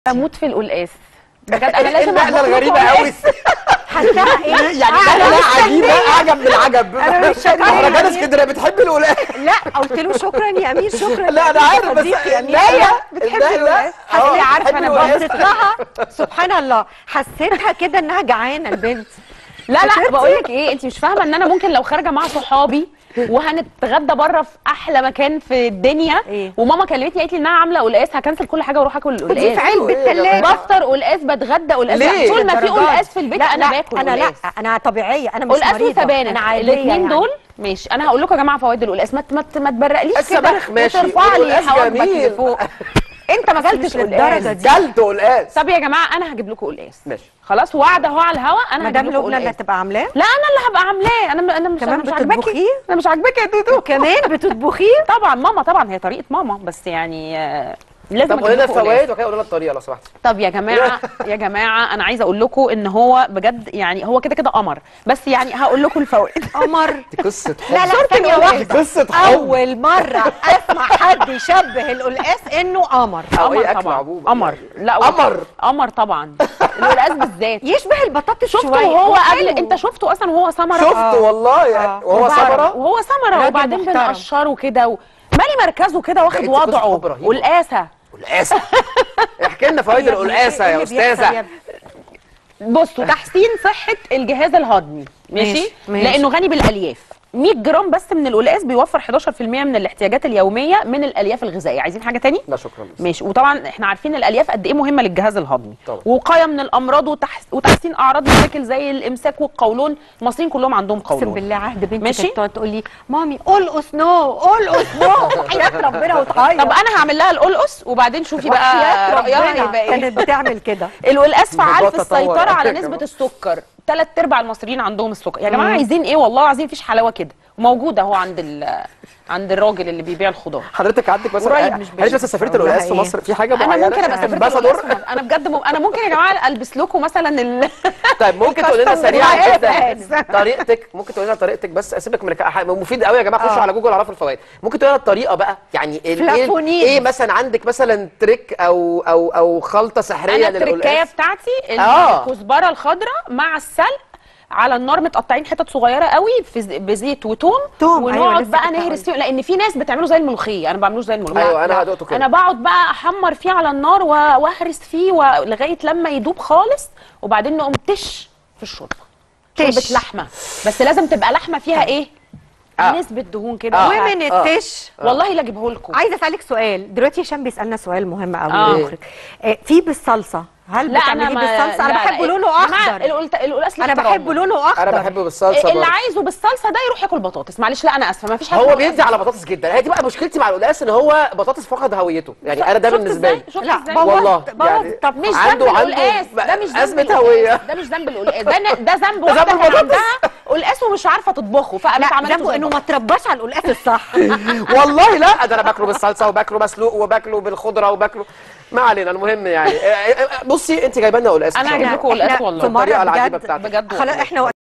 اموت في القلقاس بجد انا ايه لازم النقله أطبخ الغريبه لكم قوي حاساها ايه يعني أنا نقله مش عجيبه فاهمة. اعجب من العجب أنا مش فاهمة. مهرجان اسكندريه بتحب القلقاس لا قلت له شكرا يا امير شكرا لا يا انا أمير عارف بس صديقي يا أمير. لا هي لا بتحب لا القلقاس اه حسيتي عارفة بتحب أنا القلقاس. بصيت لها سبحان الله حسيتها كده انها جعانه البنت لا لا بقول لك ايه انت مش فاهمه ان انا ممكن لو خارجه مع صحابي وهنتغدى بره في احلى مكان في الدنيا إيه؟ وماما كلمتني قالت لي انها عامله قلقاس هكنسل كل حاجه واروح اكل دي القلقاس في علبه إيه يا الثلاجه بفطر قلقاس بتغدى قلقاس ليه؟ طول ما في للدرجة قلقاس دي. في البيت لا انا لا باكل انا لا قلقاس انا طبيعيه انا مش قلقاس مريضه وسبانخ انا عاديه الاثنين يعني. دول ماشي انا هقول لكم يا جماعه فوائد القلقاس ما ما ما تبرقليش كده السبانخ ماشي، وترفع لي والقلقاس حواجبك جميل. لفوق انت ما مش اكلتش للدرجة قلقاس دي. كلت قلقاس طب يا جماعه انا هجيب لكم قلقاس ماشي خلاص وقاعده اهو على الهوا انا مدام هجيب لكم لبنى اللي قلقاس هتبقى عاملاه لا انا اللي هبقى عاملاه انا انا مش كمان أنا مش عاجباكي بتطبخيه؟ انا مش عاجباكي يا دودو كمان بتطبخيه طبعا ماما طبعا هي طريقه ماما بس يعني آه، لازم طب قولي لنا أجيب لكم قلقاس. الفوائد وكده قولي لنا الطريقه لو سمحتي طب يا جماعه يا جماعه انا عايزه اقول لكم ان هو بجد يعني هو كده كده قمر بس يعني هقول لكم الفوائد قمر دي قصه لا حب لا ثانيه القلقاس. واحده قصه حب اول مره اسمع حد يشبه القلقاس انه قمر أو إيه قمر أكل طبعا عموما قمر يعني. لا قمر. قمر طبعا القلقاس بالذات يشبه البطاطس شفته شويه وهو قبل وحلو. انت شفته اصلا وهو ثمره شفت آه. والله يعني آه. وهو وبعد- ثمره وهو ثمره راجل وبعدين محترم. بنقشره كده و... مالي مركزه كده واخد ده أنت قصة وضعه حب رهيبة. والقاسه قلقاسه احكي لنا فوائد يا ابني، القلقاسه إيه يا اللي بيحصل استاذه يا ابني؟ بصوا تحسين صحه الجهاز الهضمي ماشي, ماشي، ماشي. لانه غني بالالياف 100 جرام بس من القلقاس بيوفر 11% من الاحتياجات اليوميه من الالياف الغذائيه عايزين حاجه تاني لا شكرا ماشي وطبعا احنا عارفين الالياف قد ايه مهمه للجهاز الهضمي طبعا. وقايه من الامراض وتحس... وتحسين اعراض مشاكل زي الامساك والقولون المصريين كلهم عندهم اقسم قولون بالله عهد بنتي ماشي؟ كانت تقعد تقول لي مامي قلقص نو قلقص نو حياه ربنا وتعيط طب انا هعمل لها القلقص وبعدين شوفي بقى وحياة رايها ربنا هيبقى ايه كانت بتعمل كده القلقاس فعال في بطاطا طور. السيطره على كمان. نسبه السكر ثلاث ارباع المصريين عندهم السكر يا جماعه عايزين ايه والله عايزين مفيش حلاوه كده وموجوده اهو عند ال... عند الراجل اللي بيبيع الخضار حضرتك عندك مثلا قريب مش هل بعيد. مثلا سافرت أقول لها القلقاس في إيه؟ مصر في حاجه انا معينه ممكن ابقى سافرت امباسادور القلقاس في- انا بجد م... انا ممكن يا جماعه البس لكم مثلا ال... طيب ممكن تقول لنا الكاستم سريعا بتاعي. كده طريقتك ممكن تقول لنا طريقتك بس اسيبك من الك- مفيد قوي يا جماعه خشوا آه. على جوجل اعرفوا الفوائد ممكن تقول لنا الطريقه بقى يعني ال- ايه فلافونيد. ايه مثلا عندك مثلا تريك او او او خلطه سحريه انا التركايه للقلقاس بتاعتي آه. الكزبره الخضراء مع السلق على النار متقطعين حتت صغيره قوي في ز- بزيت وتوم توم، أيوة، ونقعد لسه بقى كنت نهرس هقول. فيه لان في ناس بتعمله زي الملوخيه انا ما بعملوش زي الملوخيه ايوه انا لا. هدقته كده انا بقعد بقى احمر فيه على النار و- واهرس فيه و- لغايه لما يدوب خالص وبعدين نقوم تش في الشوربه تش. شوربه لحمه بس لازم تبقى لحمه فيها ايه آه. نسبه دهون كده آه. ومن آه. التش والله لا اجيبه لكم عايزه اسالك سؤال دلوقتي هشام بيسالنا سؤال مهم قوي آه. المخرج آه، في بالصلصه هل لا بتعمليه انا ما بالصلصه انا لا، بحبه لا. لونه يا جماعة، اخضر القلت- القلقاس له انا احترامه. بحبه لونه اخضر انا بحبه بالصلصه اللي برضه. عايزه بالصلصه ده يروح ياكل بطاطس معلش لا انا اسفه ما فيش حد هو اسمه بيدي على بطاطس جدا هي دي بقى مشكلتي مع القلقاس ان هو بطاطس فقد هويته يعني انا ده شفت بالنسبه إزاي؟ لي شفت لا ازاي؟ بوظت والله بوظت يعني طب مش ذنب عنده- عنده القلقاس ده مش ذنب أزمة القلقاس. هوية. ده مش ذنب القلقاس ده ن- ده ذنب ذنب واحده كان البطاطس. عندها قلقاس ومش عارفه تطبخه فقامت لا عملته ذنبه زي انه ما البطاطس. ترباش على القلقاس الصح والله لا ده انا باكله بالصلصه وباكله مسلوق وباكله بالخضره وباكله ما علينا المهم يعني بصي انت جايبه لنا قلقاس إن انا شاء هجيب الله. لكم قلقاس إحنا والله في مرة الطريقة العجيبة بجد بتاعتك. بجد خلاص والله. احنا